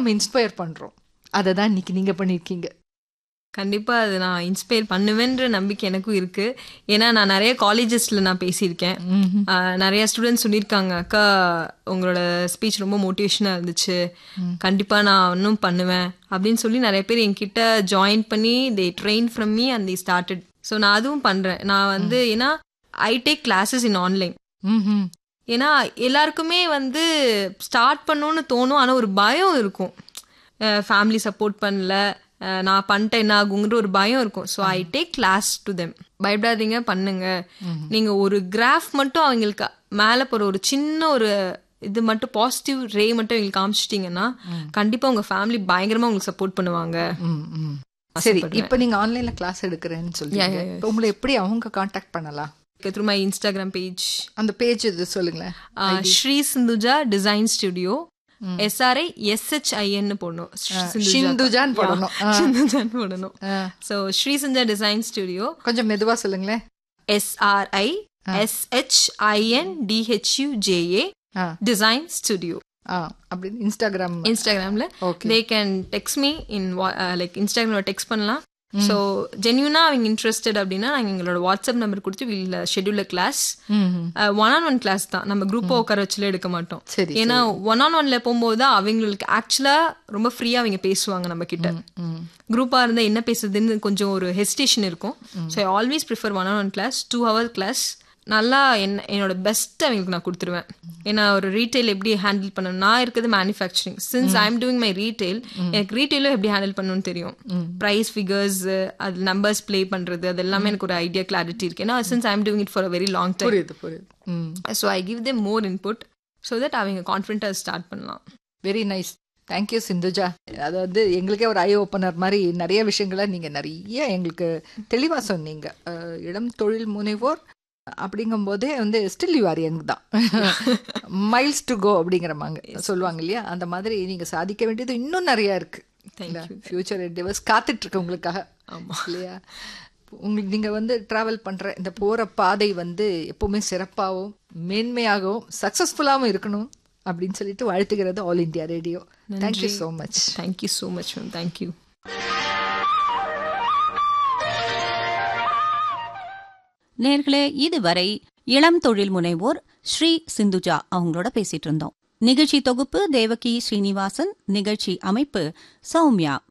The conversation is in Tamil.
நம்ம இன்ஸ்பயர் பண்றோம் அதை தான் இன்னைக்கு நீங்க பண்ணிருக்கீங்க கண்டிப்பா அது நான் இன்ஸ்பயர் பண்ணுவேன்ற நம்பிக்கை எனக்கும் இருக்கு ஏன்னா நான் நிறைய காலேஜஸ்ல நான் பேசியிருக்கேன் ஆஹ் நிறைய ஸ்டூடெண்ட்ஸ் சொல்லியிருக்காங்க அக்கா உங்களோட ஸ்பீச் ரொம்ப மோட்டிவேஷனா இருந்துச்சு கண்டிப்பா நான் இன்னும் பண்ணுவேன் அப்படின்னு சொல்லி நிறைய பேர் என்கிட்ட ஜாயின் பண்ணி they train from me and they started so நான் அதுவும் பண்றேன் நான் வந்து ஏன்னா I take classes in online ம்ஹும். ஏன்னா எல்லாருக்குமே வந்து ஸ்டார்ட் பண்ணணும்னு தோணும் ஆனால் ஒரு பயம் இருக்கும் ஃபேமிலி சப்போர்ட் பண்ணல அஹ் நான் பண்ணிட்டேன் என்ன ஆகுங்கிற ஒரு பயம் இருக்கும் so I take class to them பயப்படாதீங்க பண்ணுங்க நீங்க ஒரு கிராஃப் மட்டும் அவங்களுக்கு மேலே போற ஒரு சின்ன ஒரு இது மட்டும் பாசிட்டிவ் ரே மட்டும் எங்களுக்கு காமிச்சிட்டிங்கன்னா கண்டிப்பா உங்க ஃபேமிலி பயங்கரமா உங்களுக்கு சப்போர்ட் பண்ணுவாங்க ம், ம். சரி இப்போ நீங்க ஆன்லைன்ல கிளாஸ் எடுக்கிறேன்னு சொல்றீங்க இப்போ உங்களை எப்படி அவங்க காண்டாக்ட் பண்ணலாம் த்ரூ மை இன்ஸ்டாகிராம் பேஜ் அந்த பேஜ் இது சொல்லுங்களேன் Sri Sindhuja design studio S R I எஸ்ஹெச்ஐஎன்னு போடணும் சிந்துஜான்னு போடணும். ஆ. சிந்துஜான்னு போடணும் ஆ. So Sri Sindhuja design studio கொஞ்சம் மெதுவா சொல்லுங்களேன் எஸ்ஆர்ஐ எஸ்ஹெச்ஐஎன் டிஹெச்யூஜேஏ ஆ. டிசைன் ஸ்டுடியோ ஆ அப்படி இன்ஸ்டாகிராம் இன்ஸ்டாகிராம்ல Okay. They can text me in like இன்ஸ்டாகிராம்ல டெக்ஸ்ட் பண்ணலாம் ஸோ ஜென்யூனா அவங்க இன்ட்ரெஸ்டட் அப்படின்னா நாங்கள் எங்களோட வாட்ஸ்அப் நம்பர் கொடுத்து will schedule class one on one class தான் நம்ம குரூப்பாக உட்கார வச்சுல எடுக்க மாட்டோம் சரி, ஏன்னா ஒன் ஆன் ஒன்ல போகும்போது தான் அவங்களுக்கு ஆக்சுவலா ரொம்ப ஃப்ரீயா அவங்க பேசுவாங்க நம்ம கிட்ட குரூப்பா இருந்தா என்ன பேசுறதுன்னு கொஞ்சம் ஒரு ஹெசிடேஷன் இருக்கும் so I always prefer one on one class two hour class நல்லா என்ன என்னோட பெஸ்ட் அவங்களுக்கு நான் கொடுத்துருவேன் ஏன்னா ஒரு ரீட்டைல் எப்படி ஹேண்டில் பண்ணணும் நான் இருக்கிறது manufacturing since I am doing my retail எனக்கு ரீட்டைலும் எப்படி ஹேண்டில் பண்ணணும்னு தெரியும் ப்ரைஸ் ஃபிகர்ஸ் அது நம்பர்ஸ் ப்ளே பண்றது அது எல்லாமே எனக்கு ஒரு ஐடியா கிளாரிட்டி இருக்கு ஏன்னா since I am doing it for a very long time புரியுது புரியுது ம் so I give them more input so that அவங்க கான்ஃபிடென்ட்டாக ஸ்டார்ட் பண்ணலாம் வெரி நைஸ் தேங்க்யூ சிந்துஜா அதாவது எங்களுக்கே ஒரு ஐ ஓப்பனர் மாதிரி நிறைய விஷயங்களை நீங்கள் நிறைய எங்களுக்கு தெளிவாக சொன்னீங்க அஹ், இளம் தொழில் முனைவோர் அப்படிங்கும்போதே வந்து ஸ்டில் யூ ஆர் யங் தான் மைல்ஸ் டு கோ அப்படிங்கிறமாங்க சொல்லுவாங்க இல்லையா அந்த மாதிரி நீங்கள் சாதிக்க வேண்டியது இன்னும் நிறையா இருக்கு ஃபியூச்சர் டிவர்ஸ் காத்துட்டு இருக்கு உங்களுக்காக இல்லையா உங்களுக்கு நீங்கள் வந்து ட்ராவல் பண்ணுற இந்த போகிற பாதை வந்து எப்போவுமே சிறப்பாகவும் மேன்மையாகவும் சக்ஸஸ்ஃபுல்லாகவும் இருக்கணும் அப்படின்னு சொல்லிட்டு வாழ்த்துகிறது all India radio thank you so much thank you so much ma'am thank you நேர்களே இதுவரை இளம் தொழில் முனைவோர் ஸ்ரீ சிந்துஜா அவங்களோட பேசிட்டு இருந்தோம் நிகழ்ச்சி தொகுப்பு தேவகி ஸ்ரீனிவாசன் நிகழ்ச்சி அமைப்பு சௌமியா